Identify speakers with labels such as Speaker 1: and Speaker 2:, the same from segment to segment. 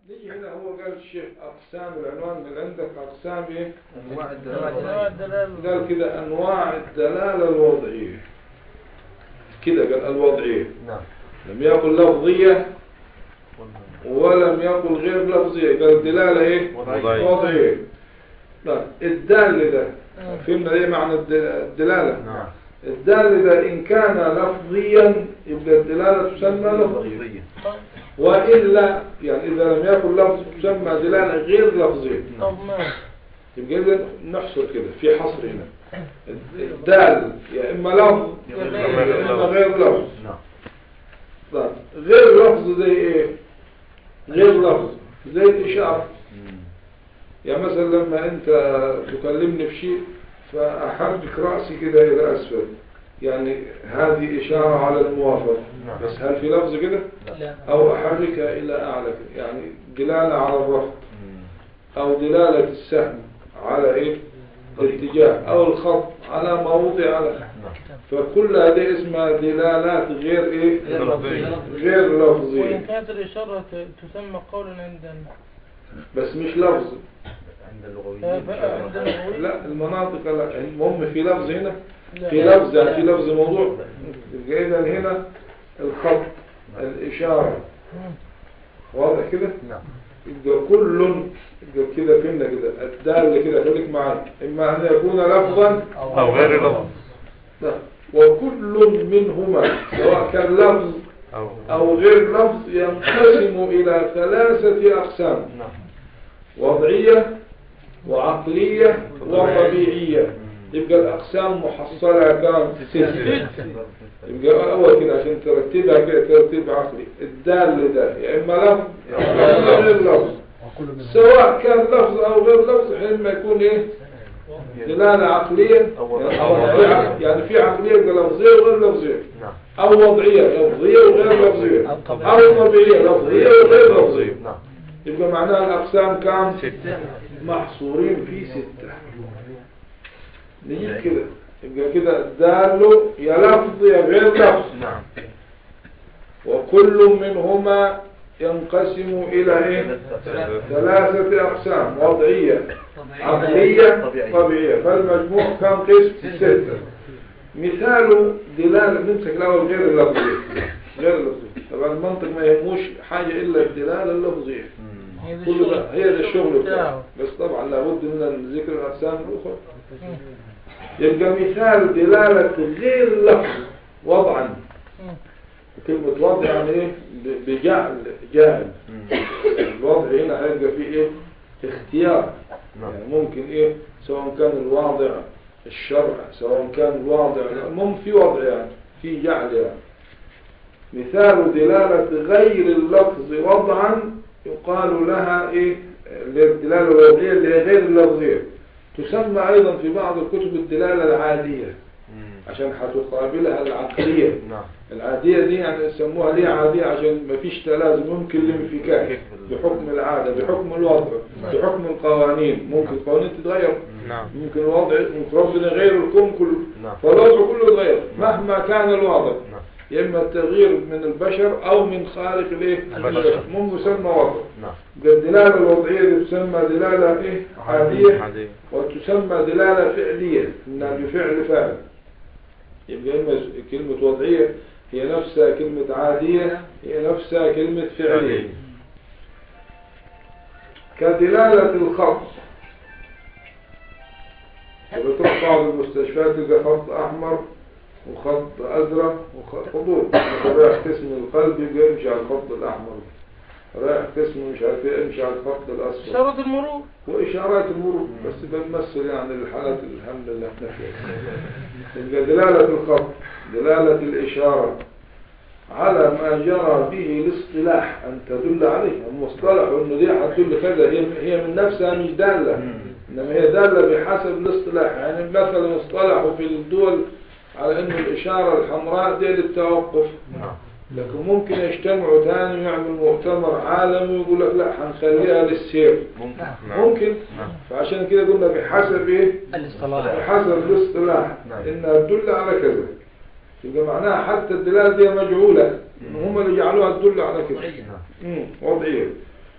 Speaker 1: نيجي هنا هو قال الشيخ أقسام العنوان من عندك أقسام إيه؟
Speaker 2: أنواع
Speaker 3: أنواع
Speaker 2: الدلالة
Speaker 3: الدلالة
Speaker 1: قال كده أنواع الدلالة الوضعية كده قال الوضعية
Speaker 2: نعم
Speaker 1: لم يقل لفظية ولم يقل غير لفظية قال الدلالة إيه؟
Speaker 2: وضعية.
Speaker 1: وضعية طيب الدال ده فهمنا إيه معنى الد- الدلالة
Speaker 2: نعم
Speaker 1: الدال ده إن كان لفظيا يبقى الدلالة تسمى لفظية
Speaker 2: وضعية
Speaker 1: وإلا يعني إذا لم يكن لفظ تسمى دلالة غير لفظية
Speaker 3: طب ما
Speaker 1: يبقى إذا نحصر كده في حصر هنا الدال يا إما لفظ
Speaker 3: يا
Speaker 1: يا إما غير لفظ
Speaker 2: نعم
Speaker 1: طيب غير لفظ زي إيه غير لفظ زي الإشارة يعني مثلا لما أنت تكلمني في شيء فأحرك رأسي كده إلى أسفل يعني هذه إشارة على الموافقة
Speaker 2: نعم.
Speaker 1: بس هل في لفظ كده
Speaker 3: لا
Speaker 1: أو أحركها إلى أعلى كده يعني دلالة على الرفض أو دلالة السهم على إيه الاتجاه أو الخط على موضع على فكل هذه اسمها دلالات غير إيه
Speaker 2: غير لفظية.
Speaker 1: غير
Speaker 3: وإن
Speaker 1: لفظية
Speaker 3: كانت الإشارة ت- تسمى قولا عندنا
Speaker 1: بس مش لفظ
Speaker 2: عند
Speaker 3: ف-
Speaker 2: اللغويين
Speaker 3: ف- عندنا نقول
Speaker 1: لا المناطق لا المهم في لفظ هنا
Speaker 3: لا.
Speaker 1: في لفظ يعني في لفظ موضوع يبقى إذا هنا الخط الإشارة
Speaker 3: مم.
Speaker 1: واضح كده
Speaker 2: نعم
Speaker 1: يبقى كل يبقى كده فهمنا كده الدال كده خليك معايا إما أن يكون لفظا
Speaker 2: أو غير لفظ
Speaker 1: لا وكل منهما سواء كان لفظ
Speaker 2: أو
Speaker 1: أو غير لفظ ينقسم إلى ثلاثة أقسام
Speaker 2: نعم
Speaker 1: وضعية وعقلية وطبيعية يبقى الأقسام محصلة كام ستة يبقى أول كده عشان ترتبها كده ترتيب عقلي الدال ده يا إما لفظ يا إما غير لفظ سواء كان لفظ أو غير لفظ حينما يكون إيه دلالة عقلية
Speaker 2: أو
Speaker 1: يعني
Speaker 2: وضعية.
Speaker 1: يعني في عقلية يبقى لفظية وغير لفظية
Speaker 2: نعم
Speaker 1: أو وضعية لفظية وغير لفظية
Speaker 3: أو طبيعية.
Speaker 1: أو طبيعية لفظية وغير لفظية
Speaker 2: نعم
Speaker 1: يبقى معناها الأقسام كام
Speaker 2: ستة
Speaker 1: محصورين في ستة نجيب كده يبقى كده الدال يا لفظ يا غير لفظ
Speaker 2: نعم
Speaker 1: وكل منهما ينقسم إلى إيه ثلاثة أقسام وضعية عقلية
Speaker 2: طبيعية.
Speaker 1: طبيعية فالمجموع كم قسم ستة مثال دلالة نمسك الأول غير اللفظية غير اللفظية طبعا المنطق ما يهموش حاجة إلا الدلالة اللفظية
Speaker 3: هي ده
Speaker 1: كل
Speaker 3: الشغل-
Speaker 1: ده هي ده الشغل بتاعه
Speaker 3: بتاعه
Speaker 1: بس طبعا لابد من ذكر الأقسام الأخرى
Speaker 3: مم.
Speaker 1: يبقى مثال دلالة غير لفظ وضعا
Speaker 3: مم.
Speaker 1: كلمة وضع يعني إيه ب- بجعل جاهل الوضع هنا هيبقى فيه إيه اختيار يعني ممكن إيه سواء كان الواضع الشرع سواء كان الواضع المهم في وضع يعني في جعل يعني مثال دلالة غير اللفظ وضعا يقال لها إيه اللي هي الدلالة الوضعية اللي هي غير اللفظية تسمى أيضا في بعض الكتب الدلالة العادية عشان هتقابلها العقلية
Speaker 2: نعم
Speaker 1: العادية دي يعني يسموها ليه عادية عشان ما فيش تلازم ممكن الانفكاك بحكم العادة بحكم الوضع بحكم القوانين ممكن القوانين تتغير
Speaker 2: نعم
Speaker 1: ممكن الوضع ممكن ربنا يغير الكون كله
Speaker 2: نعم.
Speaker 1: فالوضع كله يتغير مهما كان الوضع
Speaker 2: نعم
Speaker 1: يا إما التغيير من البشر أو من خارج الايه
Speaker 2: البشر.
Speaker 1: مو مسمى وضع
Speaker 2: نعم
Speaker 1: الدلالة الوضعية دي تسمى دلالة إيه عادية
Speaker 2: عادية
Speaker 1: وتسمى دلالة فعلية إنها بفعل فاعل يبقى إما كلمة وضعية هي نفسها كلمة عادية هي نفسها كلمة فعلية كدلالة الخط بتروح بعض المستشفيات تلقى خط أحمر وخط أزرق وخط خطوط رايح قسم القلب يبقى يمشي على الخط الأحمر رايح قسم مش عارف ايه يمشي على الخط الأصفر
Speaker 3: إشارة المرور
Speaker 1: وإشارات المرور بس بنمثل يعني الحالات الحمد لله احنا فيها يبقى دلالة الخط دلالة الإشارة على ما جرى به الاصطلاح أن تدل عليه المصطلح أنه دي هتدل كذا هي هي من نفسها مش دالة إنما هي دالة بحسب الاصطلاح يعني مثلا اصطلحوا في الدول على أن الإشارة الحمراء دي للتوقف
Speaker 2: نعم
Speaker 1: لكن ممكن يجتمعوا تاني ويعمل مؤتمر عالمي ويقول لك لا هنخليها للسير
Speaker 2: ممكن
Speaker 1: ممكن
Speaker 2: نعم.
Speaker 1: فعشان كده قلنا بحسب ايه
Speaker 3: الاصطلاح
Speaker 1: بحسب الاصطلاح
Speaker 2: نعم.
Speaker 1: انها تدل على كذا يبقى معناها حتى الدلاله دي مجهوله ان هم اللي جعلوها تدل على كذا
Speaker 2: نعم
Speaker 1: مم، وضعيه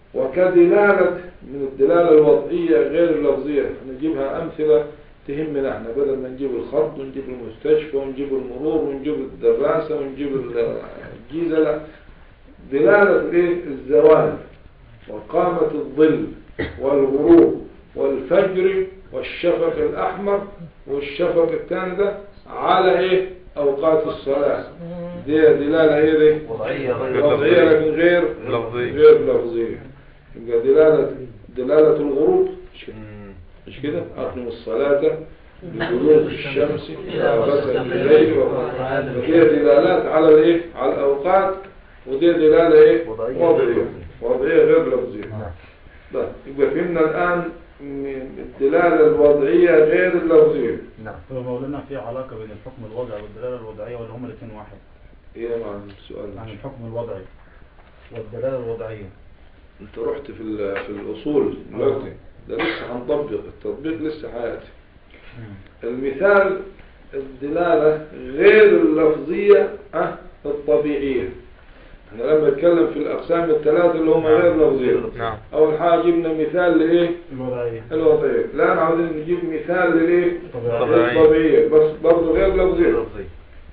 Speaker 1: وكدلالة من الدلالة الوضعية غير اللفظية نجيبها أمثلة تهمنا احنا بدل ما نجيب الخط ونجيب المستشفى ونجيب المرور ونجيب الدراسة ونجيب الجيزة لا دلالة ايه الزوال وقامة الظل والغروب والفجر والشفق الأحمر والشفق الثاني ده على ايه أوقات الصلاة دي دلالة ايه دي
Speaker 4: وضعية غير
Speaker 1: وضعية لكن غير
Speaker 2: لفظية.
Speaker 1: غير لفظية يبقى دلالة دلالة الغروب مش كده؟
Speaker 4: مم.
Speaker 1: مش كده أقم الصلاة لبلوغ الشمس إلى غسل الليل وهي دلالات على الايه على الأوقات ودي دلالة ايه
Speaker 4: وضعية.
Speaker 1: وضعية وضعية غير لفظية
Speaker 4: نعم.
Speaker 1: طيب يبقى فهمنا الآن من الدلالة الوضعية غير اللفظية
Speaker 4: نعم
Speaker 5: هو مولانا في علاقة بين الحكم الوضعي والدلالة الوضعية ولا هما الاثنين واحد؟
Speaker 1: ايه معنى السؤال
Speaker 5: يعني
Speaker 1: ده؟
Speaker 5: الحكم الوضعي والدلالة الوضعية
Speaker 1: انت رحت في ال- في الأصول دلوقتي ده لسه هنطبق التطبيق لسه هيأتي المثال الدلالة غير اللفظية أه الطبيعية احنا لما نتكلم في الأقسام الثلاثة اللي هم غير لفظية
Speaker 2: نعم
Speaker 1: أول حاجة جبنا مثال لإيه
Speaker 5: الوضعية
Speaker 1: الوضعية الآن عاوزين نجيب مثال للإيه
Speaker 5: الطبيعية
Speaker 2: طبيعية.
Speaker 1: الطبيعية بس برضه غير لفظية
Speaker 4: لفظي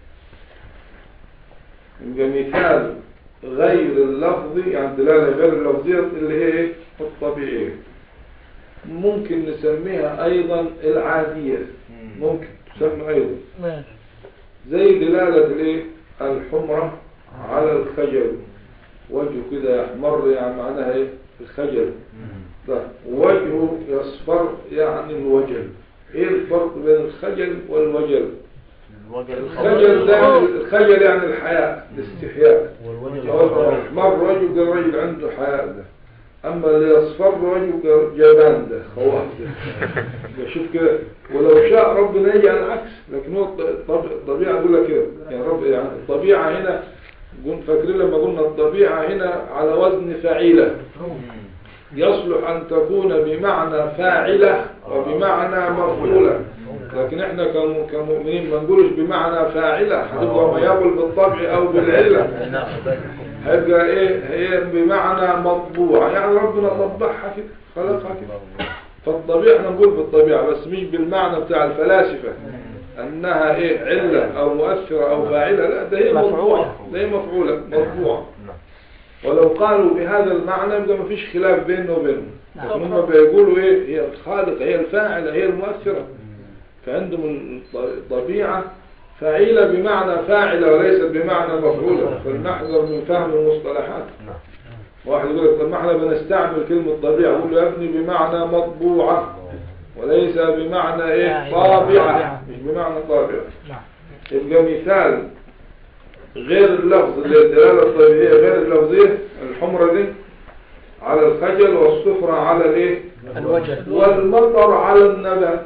Speaker 1: يبقى مثال غير اللفظي يعني دلالة غير اللفظية اللي هي إيه الطبيعية ممكن نسميها أيضا العادية ممكن تسمى أيضا
Speaker 3: ماشي
Speaker 1: زي دلالة الايه الحمرة على الخجل وجهه كده يحمر يعني معناها ايه الخجل ده وجهه يصفر يعني الوجل ايه الفرق بين الخجل والوجل
Speaker 4: الوجه
Speaker 1: الخجل ده الخجل يعني الحياء الاستحياء
Speaker 5: والوجه
Speaker 1: هو احمر وجهه ده الرجل عنده حياء ده اما اللي يصفر وجهه ده جبان ده خواف ده شوف كده ولو شاء ربنا يجعل العكس لكن هو الطب- الطبيعة يقول لك كده يعني رب يعني الطبيعة هنا قلنا فاكرين لما قلنا الطبيعة هنا على وزن فعيلة يصلح أن تكون بمعنى فاعلة وبمعنى مفعولة لكن احنا كم- كمؤمنين ما نقولش بمعنى فاعلة هتبقى ما يقول بالطبع أو بالعلة
Speaker 4: نعم
Speaker 1: هيبقى ايه هي بمعنى مطبوعة يعني ربنا طبعها كده خلقها كده فالطبيعة احنا نقول بالطبيعة بس مش بالمعنى بتاع الفلاسفة انها ايه علة او مؤثرة او فاعلة لا ده هي مطبوعة ده هي مفعولة مطبوعة
Speaker 4: نعم
Speaker 1: ولو قالوا بهذا المعنى يبقى مفيش خلاف بينه وبينهم لكن هم بيقولوا ايه هي الخالقة هي الفاعلة هي المؤثرة فعندهم الطبيعة فاعلة بمعنى فاعلة وليست بمعنى مفعولة فلنحذر من فهم المصطلحات
Speaker 4: نعم
Speaker 1: واحد يقول لك طب ما احنا بنستعمل كلمة طبيعة يقول له يا ابني بمعنى مطبوعة وليس بمعنى ايه طابعة مش بمعنى طابعة
Speaker 3: نعم
Speaker 1: يبقى مثال غير اللفظ اللي هي الدلالة الطبيعية غير اللفظية الحمرة دي على الخجل والصفرة على الايه
Speaker 3: الوجه
Speaker 1: والمطر على النبات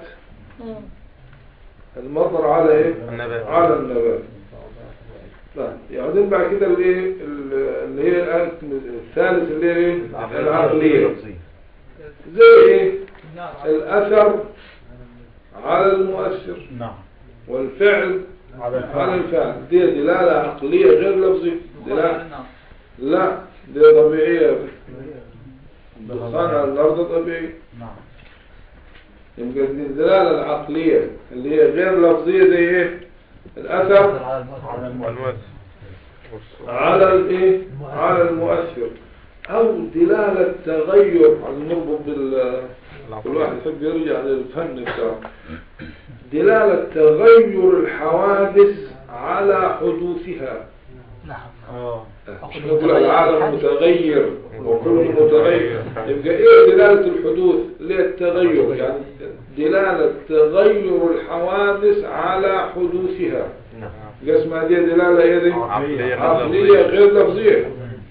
Speaker 1: المطر على ايه
Speaker 2: النبات.
Speaker 1: على النبات طيب يعودين بعد كده الايه ال- اللي هي الآن الثالث اللي هي ايه العقلية
Speaker 4: لفظي.
Speaker 1: زي ايه الاثر على المؤثر
Speaker 5: نعم
Speaker 1: والفعل
Speaker 5: على
Speaker 1: على
Speaker 5: الفعل
Speaker 1: الفعل دي دلالة عقلية غير لفظية دلالة لا دي طبيعية دخان على الأرض طبيعي
Speaker 5: نعم
Speaker 1: يبقى دي الدلالة العقلية اللي هي غير لفظية زي ايه الأثر
Speaker 5: على المؤمن
Speaker 2: المؤثر
Speaker 1: على الايه على المؤثر او دلالة تغير على نربط بال كل واحد يحب يرجع للفن بتاعه دلالة تغير الحوادث على حدوثها
Speaker 3: نعم
Speaker 5: اه
Speaker 1: مش نقول العالم متغير وكل متغير يبقى ايه دلالة الحدوث ليه التغير يعني دلالة تغير الحوادث على حدوثها
Speaker 4: نعم
Speaker 1: اسمها دي دلالة ايه دي
Speaker 2: عقلية
Speaker 1: عقلية غير لفظية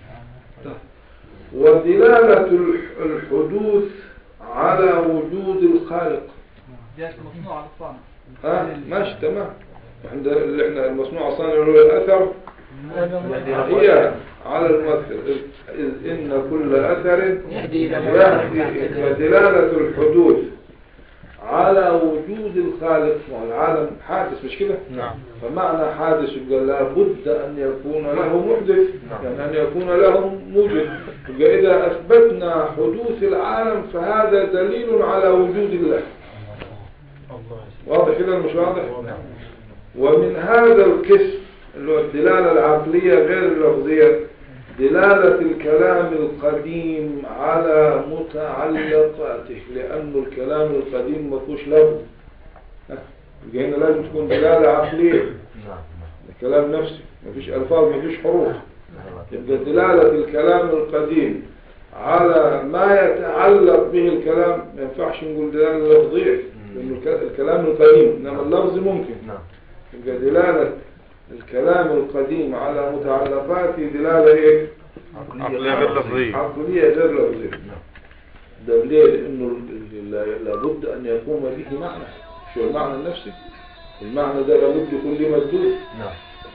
Speaker 1: ودلالة الح- الحدوث على وجود الخالق
Speaker 6: جاءت مصنوع على الصانع
Speaker 1: ها ماشي تمام عند اللي احنا المصنوع الصانع اللي هو الاثر هي على الممثل إذ- إذ إن كل أثر
Speaker 3: يهدي إلى
Speaker 1: يهدي ودلالة الحدوث على وجود الخالق والعالم حادث مش كده
Speaker 2: نعم
Speaker 1: فمعنى حادث يبقى لابد أن يكون له محدث يعني أن يكون له موجد يبقى إذا أثبتنا حدوث العالم فهذا دليل على وجود الله
Speaker 5: الله
Speaker 1: واضح كده ولا مش واضح
Speaker 5: واضح.
Speaker 1: ومن هذا القسم اللي هو الدلالة العقلية غير اللفظية دلالة الكلام القديم على متعلقاته لأن الكلام القديم ما فيهوش لفظ ها، يبقى هنا لازم تكون دلالة عقلية
Speaker 4: نعم
Speaker 1: الكلام نفسه ما فيش ألفاظ ما فيش حروف
Speaker 4: نعم
Speaker 1: يبقى دلالة الكلام القديم على ما يتعلق به الكلام ما ينفعش نقول دلالة لفظية لأن الك- الكلام القديم إنما اللفظ ممكن
Speaker 4: نعم
Speaker 1: يبقى دلالة الكلام القديم على متعلقاته دلالة إيه؟
Speaker 2: عقلية غير لفظية
Speaker 1: عقلية غير لفظية
Speaker 4: نعم
Speaker 1: ده ليه؟ لأنه ال- ال- لابد أن يقوم به معنى شو المعنى النفسي؟ المعنى ده لابد يكون له مدلول
Speaker 4: نعم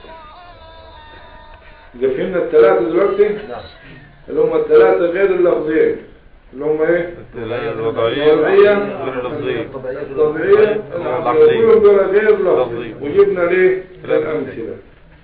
Speaker 1: يبقى فهمنا الثلاثة دلوقتي
Speaker 4: نعم
Speaker 1: اللي هم الثلاثة غير اللفظيين اللي هم ايه؟
Speaker 2: الدلالة الوضعية
Speaker 1: الوضعية
Speaker 2: غير اللفظية
Speaker 1: الطبيعية
Speaker 2: العقلية.
Speaker 1: كلهم دول غير لفظي
Speaker 2: لفظي.
Speaker 1: وجبنا ليه؟
Speaker 2: ثلاثة.
Speaker 1: الأمثلة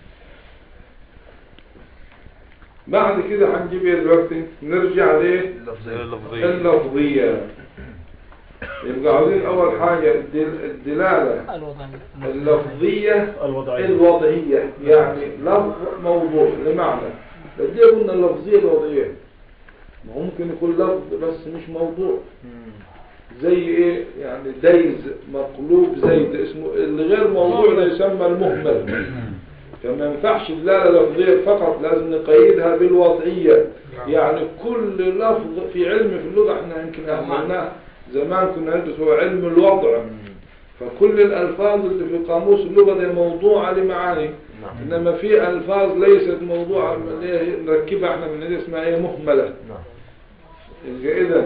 Speaker 1: بعد كده هنجيب ايه دلوقتي؟ نرجع ليه؟
Speaker 2: غير اللفظية
Speaker 1: اللفظية يبقى عاوزين أول حاجة الدل- الدلالة
Speaker 3: الوضعية
Speaker 1: اللفظية
Speaker 5: الوضعية
Speaker 1: الوضعية يعني لفظ موضوع لمعنى بس دي قلنا اللفظية الوضعية ما هو ممكن يكون لفظ بس مش موضوع زي ايه يعني ديز مقلوب زيد اسمه اللي غير موضوع ده يسمى المهمل فما ينفعش دلالة لفظية فقط لازم نقيدها بالوضعية يعني كل لفظ في علم في اللغة احنا يمكن أهملناه زمان كنا ندرس هو علم الوضع فكل الألفاظ اللي في قاموس اللغة دي موضوعة لمعاني
Speaker 4: نعم
Speaker 1: إنما في ألفاظ ليست موضوعة من إيه نركبها احنا من إيه اسمها ايه مهملة
Speaker 4: نعم
Speaker 1: يبقى إذا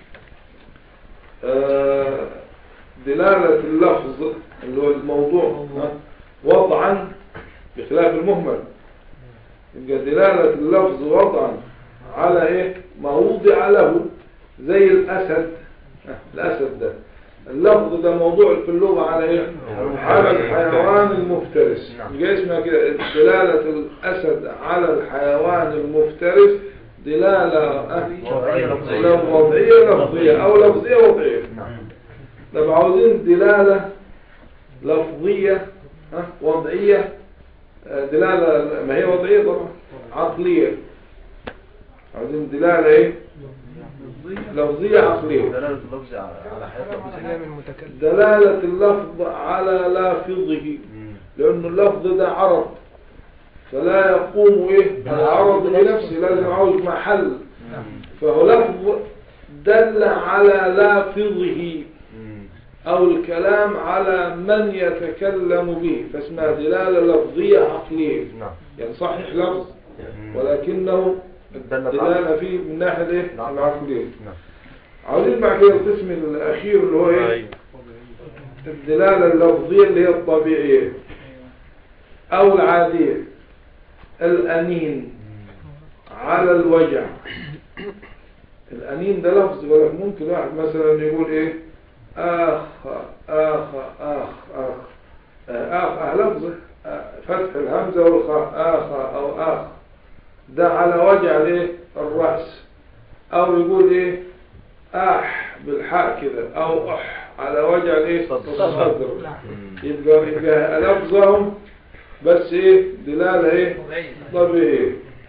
Speaker 1: آه، دلالة اللفظ اللي هو الموضوع ها، وضعا بخلاف المهمل يبقى دلالة اللفظ وضعا على ايه ما وضع له زي الأسد ها، الأسد ده اللفظ ده موضوع في اللغة على ايه على الحيوان المفترس
Speaker 4: نعم.
Speaker 1: يبقى اسمها كده دلالة الأسد على الحيوان المفترس دلالة آه،
Speaker 4: وضعية لفظية.
Speaker 1: لو وضعية لفظية أو لفظية وضعية
Speaker 4: نعم
Speaker 1: طب عاوزين دلالة لفظية ها وضعية آه، دلالة ما هي وضعية طبعا عقلية عاوزين دلالة ايه لفظية عقلية
Speaker 4: دلالة اللفظ على حياة
Speaker 1: دلالة اللفظ على لافظه لأن اللفظ ده عرض فلا يقوم ايه العرض بنفسه لازم عاوز محل فهو لفظ دل على لافظه أو الكلام على من يتكلم به فاسمها دلالة لفظية عقلية
Speaker 4: نعم
Speaker 1: يعني صحيح لفظ ولكنه
Speaker 4: دل
Speaker 1: الدلالة فيه من ناحية ايه
Speaker 4: نعم.
Speaker 1: العقلية
Speaker 4: نعم
Speaker 1: عاوزين بعد كده القسم الأخير اللي هو ايه
Speaker 2: أيوة.
Speaker 1: الدلالة اللفظية اللي هي الطبيعية أو العادية الأنين على الوجع الأنين ده لفظ ولكن ممكن واحد مثلا يقول إيه آخ آخ آخ آخ آخ آخ لفظ آه، فتح الهمزة والخاء آخ أو آخ ده على وجع الإيه الرأس أو يقول إيه آح بالحاء كده أو أح على وجع الإيه الصدر يبقى يبقى لفظهم بس ايه دلالة ايه طبيعية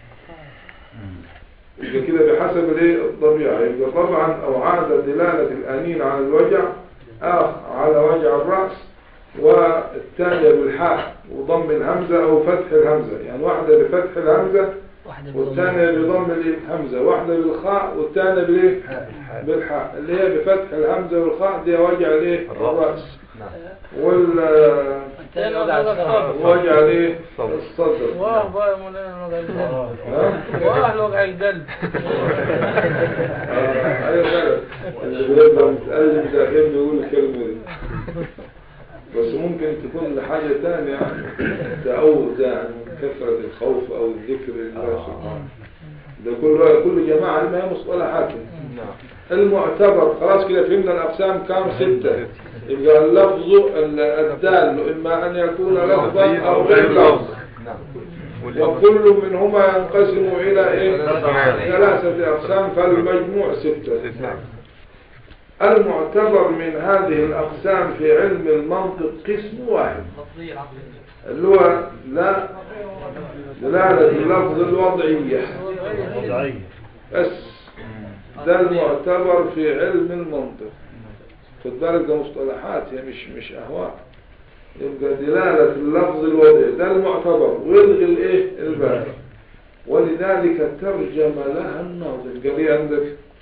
Speaker 1: يبقى كده بحسب الايه الطبيعة يبقى طبعا او عادة دلالة الانين على الوجع اخ على وجع الرأس والثانية بالحاء وضم الهمزة او فتح الهمزة يعني واحدة بفتح الهمزة والثانية بضم الهمزة واحدة بالخاء والثانية بالايه بالحاء اللي هي بفتح الهمزة والخاء دي وجع الايه الرأس
Speaker 4: نعم
Speaker 1: وال
Speaker 3: الثاني وضع الصدر
Speaker 1: وجع الايه
Speaker 2: الصدر.
Speaker 1: الصدر
Speaker 3: واه بقى يا مولانا وضع القلب
Speaker 1: ها؟
Speaker 3: واه وضع القلب
Speaker 1: آه، ايوه فعلا اللي بيبقى متألم داخل بيقول الكلمة دي بس ممكن تكون لحاجة تانية يعني تعود يعني من كثرة الخوف أو الذكر لله سبحانه ده كل كل جماعة ما يمس ولا حاكم
Speaker 4: نعم
Speaker 1: المعتبر خلاص كده فهمنا الأقسام كام ستة يبقى اللفظ ال- الدال إما أن يكون لفظا أو غير لفظ
Speaker 4: نعم
Speaker 1: وكل منهما ينقسم إلى إيه؟
Speaker 2: قسمان.
Speaker 1: ثلاثة أقسام فالمجموع ستة
Speaker 2: نعم
Speaker 1: المعتبر من هذه الأقسام في علم المنطق قسم واحد
Speaker 6: لفظية العقلية
Speaker 1: اللي هو لا دلالة اللفظ الوضعية
Speaker 5: وضعية
Speaker 1: بس ده المعتبر في علم المنطق خد بالك ده مصطلحات هي مش مش أهواء يبقى دلالة اللفظ الوضعي ده المعتبر ويلغي الايه الباقي ولذلك ترجم لها الناظم قال ايه عندك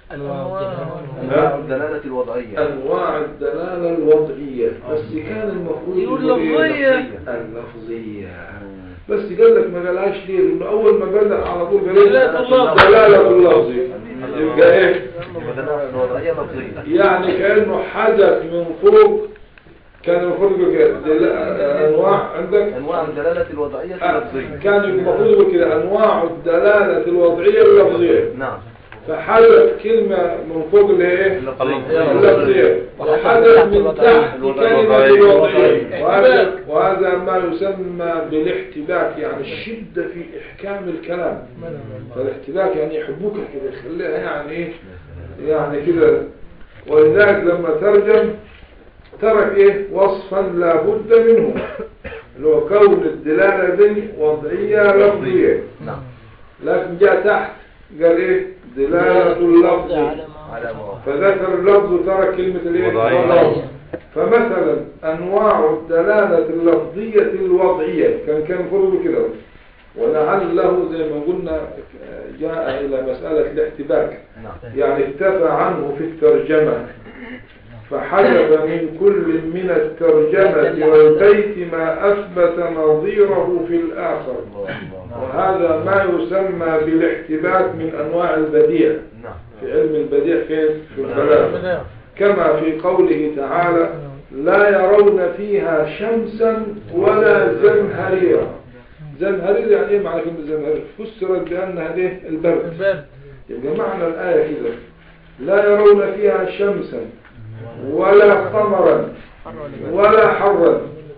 Speaker 4: أنواع الدلالة الوضعية
Speaker 1: انواع الدلالة الوضعية بس كان المفروض
Speaker 3: يقول
Speaker 1: يقول إيه؟
Speaker 3: لفظية.
Speaker 1: اللفظية بس قال لك ما قالهاش ليه لانه اول ما بدأ على طول قال إيه؟
Speaker 3: دلالة اللفظ.
Speaker 1: دلالة اللفظ يبقى ايه
Speaker 4: يبقى الدلالة الوضعية لفظية
Speaker 1: يعني كأنه حدث من فوق كان المفروض يقول كده دل- انواع عندك
Speaker 4: أنواع الدلالة الوضعية
Speaker 1: آه،
Speaker 4: اللفظية
Speaker 1: كان المفروض يقول كده انواع الدلالة الوضعية اللفظية
Speaker 4: نعم
Speaker 1: فحدث كلمة من فوق اللي هي ايه
Speaker 4: اللفظية
Speaker 1: اللفظية وحدث من تحت كلمة
Speaker 2: الوضعية.
Speaker 1: الوضعية وهذا, وهذا ما يسمى بالاحتباك يعني الشدة في إحكام الكلام فالاحتباك يعني يحبوك كده يخليها يعني ايه يعني كده ولذلك لما ترجم ترك ايه وصفا لا بد منه اللي هو كون الدلالة دي وضعية لفظية
Speaker 4: نعم
Speaker 1: لكن جاء تحت قال ايه دلالة اللفظ
Speaker 4: على ما
Speaker 1: فذكر اللفظ وترك كلمة الايه
Speaker 2: وضعية.
Speaker 1: وضعية. فمثلا انواع الدلالة اللفظية الوضعية كان كان المفروض كده ولعله زي ما قلنا جاء الى مسألة الاحتباك
Speaker 4: نعم
Speaker 1: يعني اكتفى عنه في الترجمة فحذف من كل من الترجمة والبيت ما أثبت نظيره في الآخر
Speaker 4: الله الله
Speaker 1: وهذا ما يسمى بالاحتباك من أنواع البديع
Speaker 4: نعم
Speaker 1: في علم البديع فين؟ في البلاغة كما في قوله تعالى لا يرون فيها شمسا ولا زمهريرا زمهرير يعني ايه معنى كلمة زمهرير فسرت بأنها ايه البرد
Speaker 3: البرد
Speaker 1: يبقى معنى الآية كده لا يرون فيها شمسا ولا قمرا ولا حرا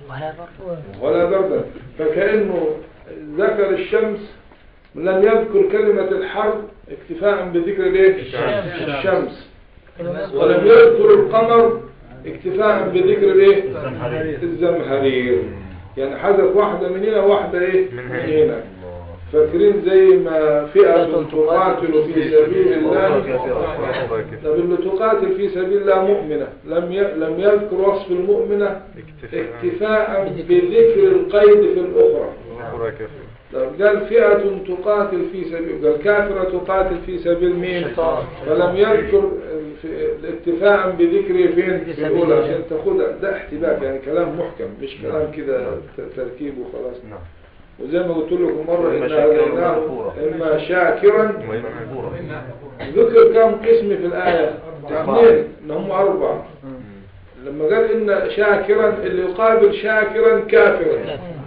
Speaker 1: ولا بردا فكأنه ذكر الشمس لم يذكر كلمة الحر اكتفاء بذكر الايه
Speaker 3: الشمس.
Speaker 1: الشمس ولم يذكر القمر اكتفاء بذكر الايه
Speaker 5: الزمهرير.
Speaker 1: الزمهرير يعني حذف واحدة من هنا واحدة ايه
Speaker 2: من
Speaker 1: من
Speaker 2: هنا.
Speaker 1: هنا
Speaker 4: الله
Speaker 1: فاكرين زي ما فئة تقاتل في سبيل الله طب اللي تقاتل في سبيل الله مؤمنة لم ي... لم يذكر وصف المؤمنة اكتفاء بذكر القيد في الأخرى طب قال فئة تقاتل في سبيل قال كافرة تقاتل في سبيل مين فلم يذكر في- اكتفاء بذكره فين في الأولى عشان تاخدها ده احتباك يعني كلام محكم مش كلام كده ت- تركيب وخلاص
Speaker 4: نعم
Speaker 1: وزي ما قلت لكم مرة
Speaker 4: إما
Speaker 1: إن
Speaker 4: شاكراً
Speaker 1: هديناه
Speaker 4: وكفورا.
Speaker 1: إما شاكرا
Speaker 4: مجبورة
Speaker 1: ذكر كم قسم في الآية اثنين إن هم أربعة لما قال إن شاكرا اللي يقابل شاكرا كافرا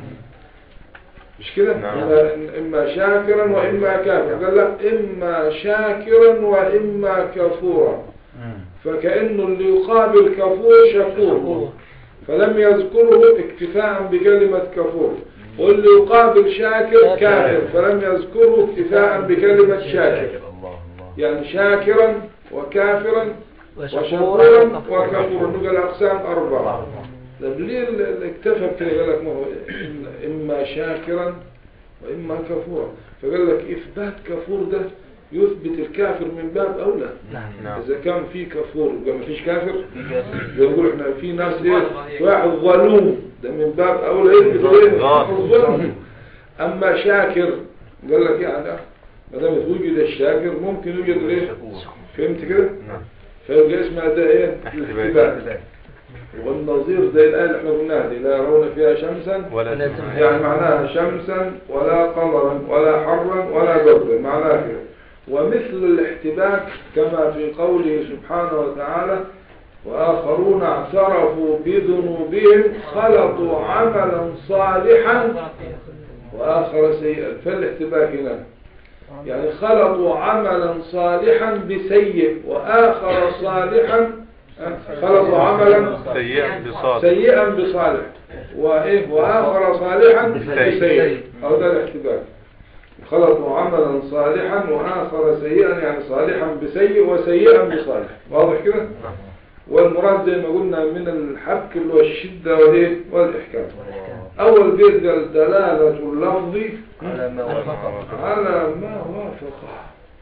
Speaker 1: مش كده
Speaker 2: نعم.
Speaker 1: إما- إما شاكرا وإما كافرا قال لا إما شاكرا وإما كفورا فكأنه اللي يقابل كفور شكور فلم يذكره اكتفاء بكلمة كفور واللي يقابل شاكر كافر فلم يذكره اكتفاء بكلمة شاكر
Speaker 4: الله الله
Speaker 1: يعني شاكرا وكافرا وشكورا وكفورا نقول الأقسام أربعة طب ليه ال- ال- اكتفى بكده قال لك ما هو إن- إما شاكرا وإما كفورا فقال لك إثبات كفور ده يثبت الكافر من باب أولى
Speaker 2: نعم
Speaker 1: إذا كان في كفور يبقى ما فيش كافر
Speaker 4: في كافر
Speaker 1: يقول احنا في ناس ايه واحد ظلوم ده من باب اولى يثبت ايه
Speaker 2: غاصب.
Speaker 1: الظلم اما شاكر قال لك يعني اه ما دام وجد الشاكر ممكن يوجد ايه
Speaker 4: شكور
Speaker 1: فهمت كده
Speaker 2: نعم
Speaker 1: فيبقى اسمها ده ايه
Speaker 2: احتباك.
Speaker 1: الاحتباك والنظير زي الايه اللي احنا قلناها دي لا يرون فيها شمسا
Speaker 2: ولا
Speaker 1: يعني معناها شمسا ولا قمرا ولا حرا ولا بردا معناها كده ومثل الاحتباك كما في قوله سبحانه وتعالى وآخرون اعترفوا بذنوبهم خلطوا عملا صالحا وآخر سيئا فالاحتباك هنا يعني خلطوا عملا صالحا بسيء وآخر صالحا آه، خلطوا عملا
Speaker 2: سيئا بصالح
Speaker 1: سيئا بصالح وإيه وآخر صالحا
Speaker 2: بسيء.
Speaker 1: بسيء أو ده الاحتمال خلطوا عملا صالحا وآخر سيئا يعني صالحا بسيء وسيئا بصالح واضح كده والمراد زي ما قلنا من الحك اللي هو الشدة والإيه والإحكام أول بيت قال دلالة اللفظ
Speaker 4: على ما وافق
Speaker 1: على ما وافقه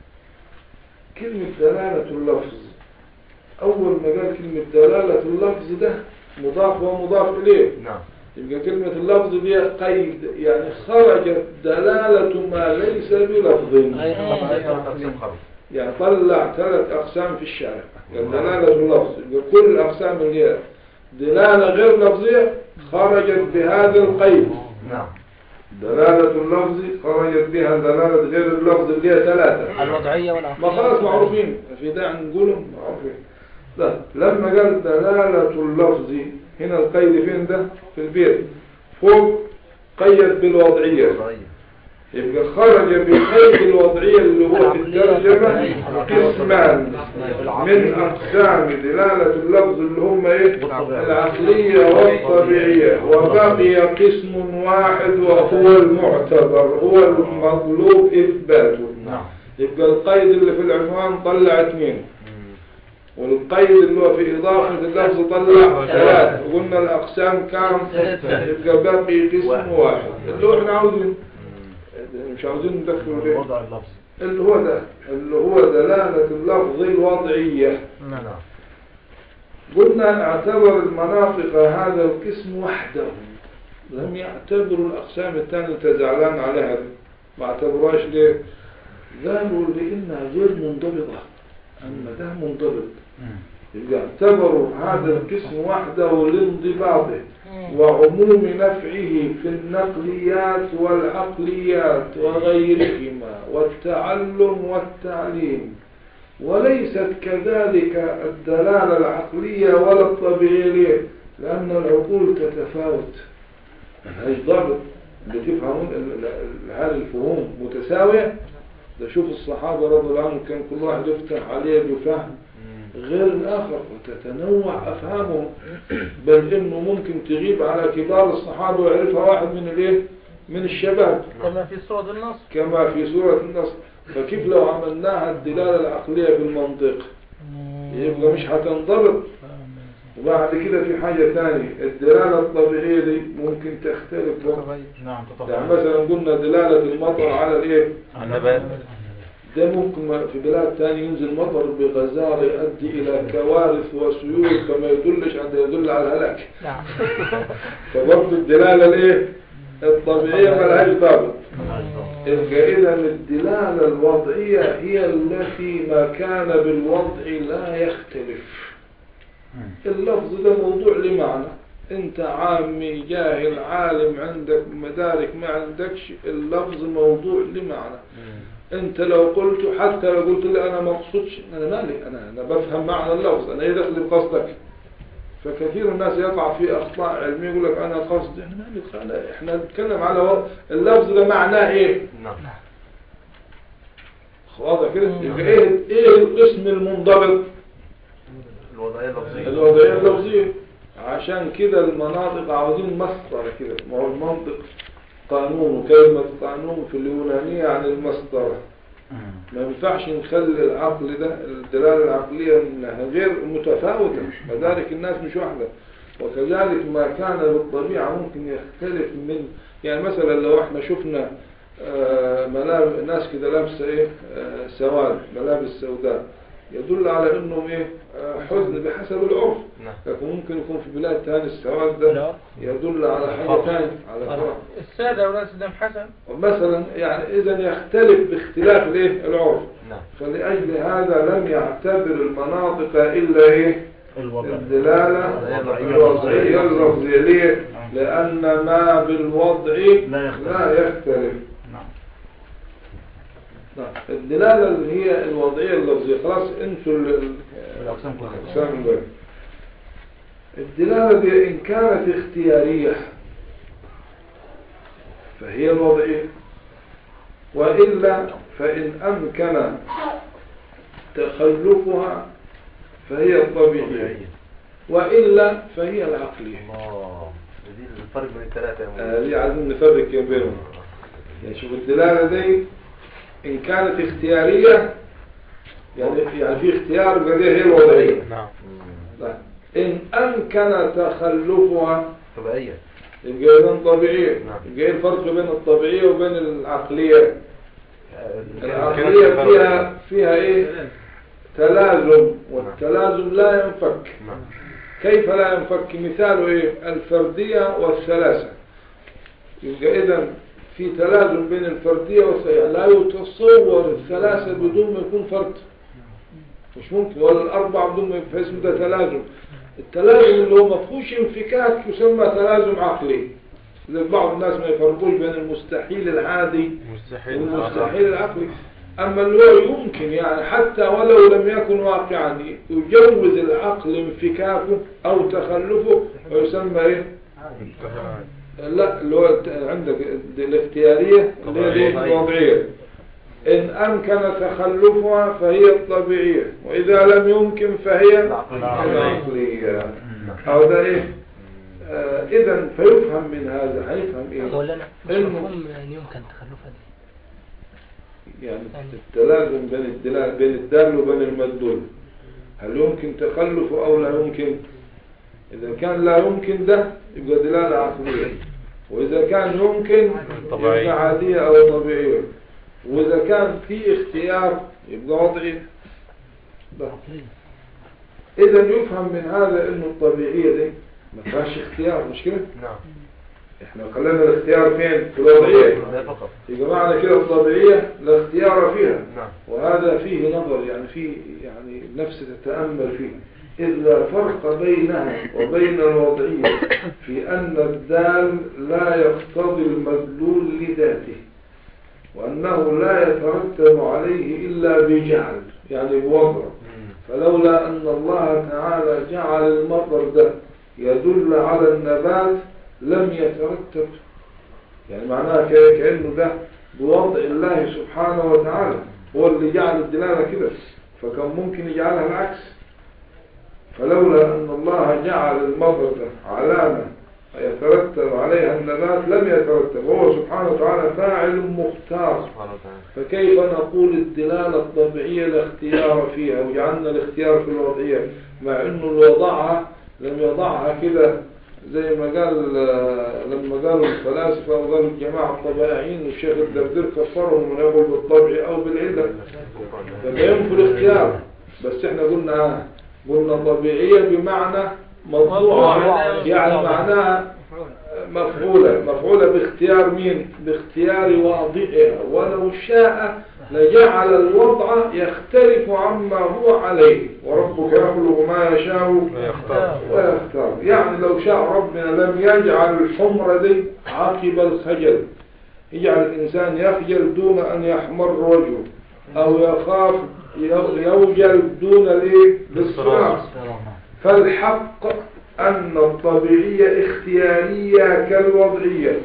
Speaker 1: كلمة دلالة اللفظ أول ما قال كلمة دلالة اللفظ ده مضاف ومضاف إليه
Speaker 4: نعم
Speaker 1: يبقى كلمة اللفظ دي قيد يعني خرجت دلالة ما ليس بلفظ
Speaker 4: تقسيم خرج
Speaker 1: يعني طلع ثلاث أقسام في الشارع يعني دلالة اللفظ يبقى كل الأقسام اللي هي دلالة غير لفظية خرجت بهذا القيد
Speaker 4: نعم
Speaker 1: دلالة اللفظ خرجت بها دلالة غير اللفظ اللي هي ثلاثة
Speaker 3: الوضعية
Speaker 1: ما
Speaker 3: والعقلية
Speaker 1: خلاص معروفين في داعي نقولهم معروفين لا لما قال دلالة اللفظ هنا القيد فين ده في البيت فوق قيد بالوضعية يبقى خرج بقيد الوضعية اللي هو في الترجمة قسمان من أقسام دلالة اللفظ اللي هم إيه العقلية والطبيعية وبقي قسم واحد وهو المعتبر هو المطلوب إثباته
Speaker 4: نعم
Speaker 1: يبقى القيد اللي في العنوان طلع اثنين والقيد اللي هو في إضافة اللفظ طلع ثلاث وقلنا الأقسام كام يبقى باقي قسم واحد اللي هو احنا عاوزين مش عاوزين ندخله ليه
Speaker 5: وضع اللفظ
Speaker 1: اللي هو ده اللي هو دلالة اللفظ الوضعية
Speaker 4: نعم
Speaker 1: قلنا اعتبر المناطق هذا القسم وحده لم يعتبروا الأقسام الثانية انت زعلان عليها دي. ما اعتبروهاش ليه قالوا لأنها غير منضبطة أما ده منضبط يبقى اعتبروا هذا القسم وحده لانضباطه وعموم نفعه في النقليات والعقليات وغيرهما والتعلم والتعليم وليست كذلك الدلالة العقلية ولا الطبيعية ليه؟ لأن العقول تتفاوت ملهاش ضابط بتفهمون ال- ال- هل الفهوم متساوية ده شوف الصحابة رضي الله عنهم كان كل واحد يفتح عليه بفهم غير الآخر وتتنوع أفهامهم بل إنه ممكن تغيب على كبار الصحابة ويعرفها واحد من الإيه؟ من الشباب
Speaker 3: كما في سورة النصر
Speaker 1: كما في سورة النصر فكيف لو عملناها الدلالة العقلية بالمنطق يبقى مش هتنضبط وبعد كده في حاجة ثانية الدلالة الطبيعية دي ممكن تختلف برضه.
Speaker 5: نعم
Speaker 1: يعني
Speaker 5: تتفق
Speaker 1: مثلا قلنا دلالة المطر على الايه
Speaker 2: النبات
Speaker 1: ده ممكن ما- في بلاد تاني ينزل مطر بغزارة يؤدي إلى كوارث وسيول فما يدلش عند يدل على الهلاك
Speaker 3: نعم
Speaker 1: فبرضه الدلالة الايه الطبيعية ما لهاش ضابط يبقى إذا الدلالة الوضعية هي التي ما كان بالوضع لا يختلف اللفظ ده موضوع لمعنى انت عامي جاهل عالم عندك مدارك ما عندكش اللفظ موضوع لمعنى انت لو قلت حتى لو قلت لي انا ما اقصدش انا مالي انا انا بفهم معنى اللفظ انا ايه دخل بقصدك فكثير الناس يقع في اخطاء علميه يقول لك انا قصدي انا مالي أنا احنا نتكلم على و- اللفظ ده معناه ايه
Speaker 4: نعم
Speaker 1: واضح كده يبقى ايه ايه القسم المنضبط
Speaker 4: الوضعية اللفظية
Speaker 1: الوضعية اللفظية عشان كده المناطق عاوزين مسطرة كده ما هو المنطق قانون وكلمة قانون في اليونانية عن المسطرة ما ينفعش نخلي العقل ده الدلالة العقلية انها غير متفاوتة مدارك الناس مش واحدة وكذلك ما كان بالطبيعة ممكن يختلف من يعني مثلا لو احنا شفنا آه، ملابس ناس كده لابسة ايه آه، سواد ملابس سوداء يدل على انهم ايه آه، حزن بحسب العرف
Speaker 4: نعم
Speaker 1: لكن ممكن يكون في بلاد ثانية السواد ده يدل على حاجة ثانية على فرق
Speaker 3: السادة ولاد سلام حسن
Speaker 1: مثلا يعني اذا يختلف باختلاف الايه العرف
Speaker 4: نعم
Speaker 1: فلأجل هذا لم يعتبر المناطق إلا إيه
Speaker 5: الوضع
Speaker 1: الدلالة
Speaker 4: الوضعية
Speaker 1: الوضعية اللفظية ليه؟ لأن ما بالوضع
Speaker 5: لا يختلف.
Speaker 1: لا يختلف
Speaker 5: نعم
Speaker 1: نعم. الدلالة اللي هي الوضعية اللفظية خلاص انتوا ال- ال-
Speaker 5: الأقسام كلها.
Speaker 1: الأقسام الباقية. الدلالة دي إن كانت اختيارية فهي الوضعية وإلا فإن أمكن تخلفها فهي الطبيعية
Speaker 4: طبيعية
Speaker 1: وإلا فهي العقلية
Speaker 4: الله دي الفرق بين الثلاثة يا
Speaker 1: آه،
Speaker 4: مولانا
Speaker 1: دي عايزين نفرق بينهم يعني شوف الدلالة دي إن كانت اختيارية يعني يعني في اختيار يبقى دي هي الوضعية
Speaker 2: نعم
Speaker 1: لا. إن أمكن تخلفها
Speaker 4: طبيعية
Speaker 1: يبقى إذن طبيعية
Speaker 4: نعم.
Speaker 1: يبقى إيه الفرق بين الطبيعية وبين العقلية
Speaker 4: آه،
Speaker 1: العقلية فيها فيها إيه تلازم والتلازم لا ينفك
Speaker 4: نعم
Speaker 1: كيف لا ينفك مثاله إيه الفردية والثلاثة يبقى إذا في تلازم بين الفردية والثلاثة لا يتصور الثلاثة بدون ما يكون فرد مش ممكن ولا الأربعة بدون ما يبقى اسمه ده تلازم التلازم اللي هو ما فيهوش انفكاك يسمى تلازم عقلي زي بعض الناس ما يفرقوش بين المستحيل العادي
Speaker 2: مستحيل
Speaker 1: والمستحيل العقلي أما اللي هو يمكن يعني حتى ولو لم يكن واقعا يجوز العقل انفكاكه أو تخلفه ويسمى إيه؟ لا اللي هو الت- عندك ال- الاختيارية اللي هي دي
Speaker 2: طبيعية.
Speaker 1: الوضعية إن أمكن تخلفها فهي الطبيعية وإذا لم يمكن فهي
Speaker 4: العقلية.
Speaker 1: العقلية أو ده إيه آه إذا فيفهم من هذا هيفهم إيه
Speaker 7: مولانا مش
Speaker 1: علم.
Speaker 7: مفهوم ان يمكن تخلفها دي
Speaker 1: يعني التلازم بين الدلال بين الدال وبين المدلول هل يمكن تخلفه أو لا يمكن إذا كان لا يمكن ده يبقى دلالة عقلية وإذا كان يمكن
Speaker 2: طبيعي.
Speaker 1: يبقى عادية أو طبيعية وإذا كان في اختيار يبقى وضعي ده. إذا يفهم من هذا إنه الطبيعية دي ما فيهاش اختيار مش كده؟
Speaker 4: نعم
Speaker 1: إحنا خلينا الاختيار فين؟ في الوضعية
Speaker 4: ده فقط
Speaker 1: يبقى معنى كده الطبيعية لا اختيار فيها
Speaker 4: نعم
Speaker 1: وهذا فيه نظر يعني فيه يعني نفس تتأمل فيه إذ لا فرق بينها وبين الوضعية في أن الدال لا يقتضي المدلول لذاته وأنه لا يترتب عليه إلا بجعل يعني بوضع فلولا أن الله تعالى جعل المطر ده يدل على النبات لم يترتب يعني معناها ك- كأنه ده بوضع الله سبحانه وتعالى هو اللي جعل الدلالة كده فكان ممكن يجعلها العكس فلولا أن الله جعل المطر ده علامة يترتب عليها النبات لم يترتب وهو سبحانه وتعالى فاعل مختار
Speaker 4: سبحانه وتعالى
Speaker 1: فكيف نقول الدلالة الطبيعية لا اختيار فيها وجعلنا الاختيار في الوضعية مع انه اللي وضعها لم يضعها كده زي ما قال آه، لما قالوا الفلاسفة وقالوا الجماعة الطبيعيين والشيخ الدردير كفرهم من يقول بالطبع او بالعلة فما ينفي الاختيار بس احنا قلنا آه، قلنا طبيعية بمعنى مطبوعة يعني معناها مفعولة مفعولة باختيار مين باختيار واضعها ولو شاء لجعل الوضع يختلف عما هو عليه وربك يخلق ما يشاء
Speaker 2: ويختار.
Speaker 1: ويختار يعني لو شاء ربنا لم يجعل الحمرة دي عقب الخجل يجعل الإنسان يخجل دون أن يحمر وجهه أو يخاف يو- يوجل دون الايه الاصرار فالحق أن الطبيعية اختيارية كالوضعية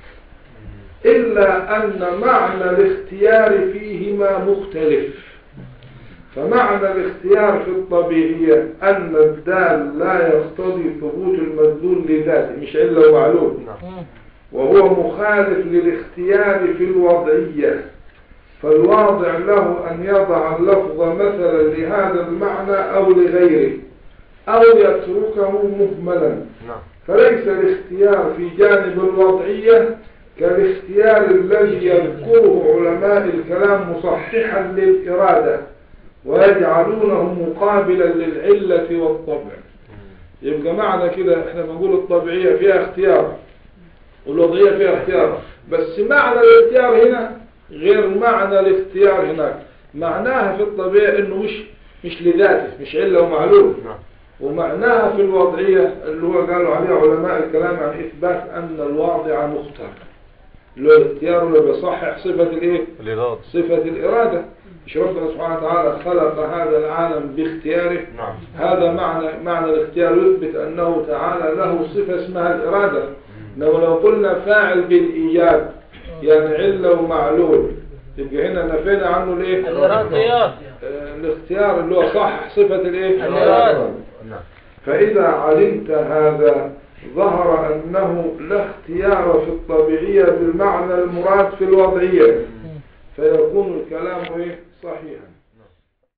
Speaker 1: إلا أن معنى الاختيار فيهما مختلف فمعنى الاختيار في الطبيعية أن الدال لا يقتضي ثبوت المدلول لذاته مش إلا معلوم
Speaker 4: نعم
Speaker 1: وهو مخالف للاختيار في الوضعية فالواضع له أن يضع اللفظ مثلا لهذا المعنى أو لغيره أو يتركه مهملا
Speaker 4: نعم
Speaker 1: فليس الاختيار في جانب الوضعية كالاختيار الذي يذكره علماء الكلام مصححا للإرادة ويجعلونه مقابلا للعلة والطبع يبقى معنى كده احنا بنقول الطبيعية فيها اختيار والوضعية فيها اختيار بس معنى الاختيار هنا غير معنى الاختيار هناك معناها في الطبيعة انه مش مش لذاته مش علة ومعلوم
Speaker 4: نعم
Speaker 1: ومعناها في الوضعية اللي هو قالوا عليها علماء الكلام عن إثبات أن الواضع مختار اللي هو الاختيار اللي بيصحح صفة الإيه؟
Speaker 2: الإرادة
Speaker 1: صفة الإرادة مش ربنا سبحانه وتعالى خلق هذا العالم باختياره
Speaker 4: نعم
Speaker 1: هذا معنى معنى الاختيار يثبت أنه تعالى له صفة اسمها الإرادة لو لو قلنا فاعل بالإيجاب يعني علة ومعلول يبقى هنا نفينا عنه الايه
Speaker 3: الاختيار
Speaker 1: آه، الاختيار اللي هو صح صفة الايه
Speaker 3: الإرادة.
Speaker 4: نعم
Speaker 1: فإذا علمت هذا ظهر أنه لا اختيار في الطبيعية بالمعنى المراد في الوضعية فيكون الكلام إيه؟ صحيحا